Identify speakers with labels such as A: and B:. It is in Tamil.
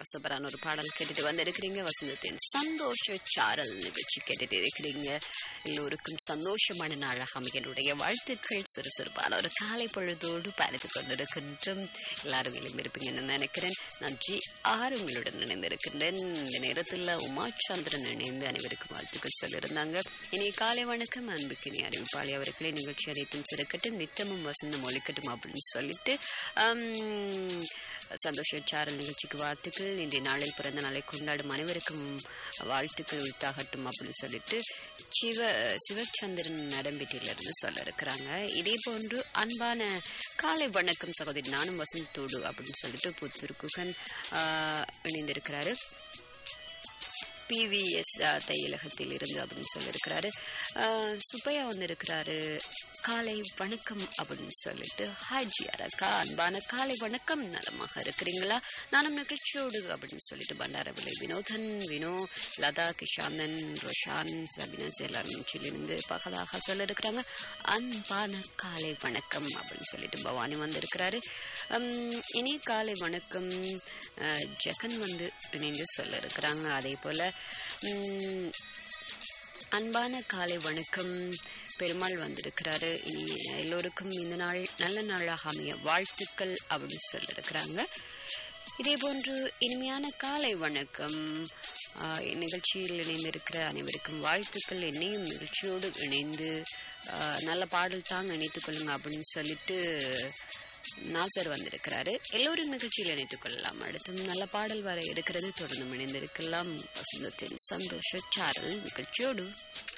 A: சூப்பரான ஒரு பாடல் கேட்டுட்டு வந்திருக்கிறீங்க வசந்தத்தின் சந்தோஷ சாரல் நிகழ்ச்சி கேட்டுட்டு இருக்கிறீங்க எல்லோருக்கும் சந்தோஷமான நாளாக அமையனுடைய வாழ்த்துக்கள் சுறுசுறுப்பான ஒரு காலை பொழுதோடு பயணித்துக் கொண்டிருக்கின்றோம் எல்லாரும் விளிம்பி இருப்பீங்கன்னு நினைக்கிறேன் நான் ஜி ஆர் உங்களுடன் இணைந்திருக்கின்றேன் இந்த நேரத்தில் உமா சந்திரன் இணைந்து அனைவருக்கும் வாழ்த்துக்கள் சொல்லியிருந்தாங்க இனி காலை வணக்கம் அன்புக்கினி அறிவிப்பாளி அவர்களே நிகழ்ச்சி அனைத்தும் சிறக்கட்டும் நித்தமும் வசந்தம் ஒலிக்கட்டும் அப்படின்னு சொல்லிட்டு ஆம், சந்தோஷ சாரல் நிகழ்ச்சிக்கு வாழ்த்துக்கள் இன்றைய நாளில் பிறந்த நாளை கொண்டாடும் அனைவருக்கும் வாழ்த்துக்கள் உரித்தாகட்டும் அப்படின்னு சொல்லிட்டு சிவ சிவச்சந்திரன் நடம்பிட்டியிலிருந்து சொல்ல இருக்கிறாங்க இதே போன்று அன்பான காலை வணக்கம் சகோதரி நானும் வசந்தோடு அப்படின்னு சொல்லிட்டு புத்தூர் குகன் ஆஹ், இணைந்திருக்கிறாரு பிவிஎஸ் தையலகத்தில் இருந்து அப்படின்னு சொல்லியிருக்கிறாரு ஆஹ், சுப்பையா வந்திருக்கிறாரு காலை வணக்கம் அப்படின்னு சொல்லிட்டு ஹாஜி அரக்கா அன்பான காலை வணக்கம் நலமாக இருக்கிறீங்களா நானும் நிகழ்ச்சியோடு அப்படின்னு சொல்லிட்டு பண்டாரவிலை வினோதன் வினோ லதா கிஷாந்தன் ரோஷான் சபினாஸ் எல்லாரும் நிகழ்ச்சியிலிருந்து பகதாக சொல்ல இருக்கிறாங்க அன்பான காலை வணக்கம் அப்படின்னு சொல்லிட்டு பவானி வந்திருக்கிறாரு உம், இனி காலை வணக்கம் அஹ், ஜெகன் வந்து இணைந்து சொல்ல இருக்கிறாங்க அதே போல உம், அன்பான காலை வணக்கம் பெருமாள் வந்திருக்கிறாரு இனி எல்லோருக்கும் இந்த நாள் நல்ல நாளாக அமைய வாழ்த்துக்கள் அப்படின்னு சொல்லியிருக்கிறாங்க இதே போன்று இனிமையான காலை வணக்கம் ஆஹ், நிகழ்ச்சியில் இணைந்திருக்கிற அனைவருக்கும் வாழ்த்துக்கள் என்னையும் நிகழ்ச்சியோடு இணைந்து ஆஹ், நல்ல பாடல் தாங்க இணைத்துக் கொள்ளுங்க அப்படின்னு சொல்லிட்டு நாசர் வந்திருக்கிறாரு எல்லோரும் நிகழ்ச்சியில் இணைத்துக் கொள்ளலாம் அடுத்தும் நல்ல பாடல் வர இருக்கிறது தொடர்ந்து இணைந்திருக்கலாம் வசந்தத்தின் சந்தோஷ சாரல் நிகழ்ச்சியோடு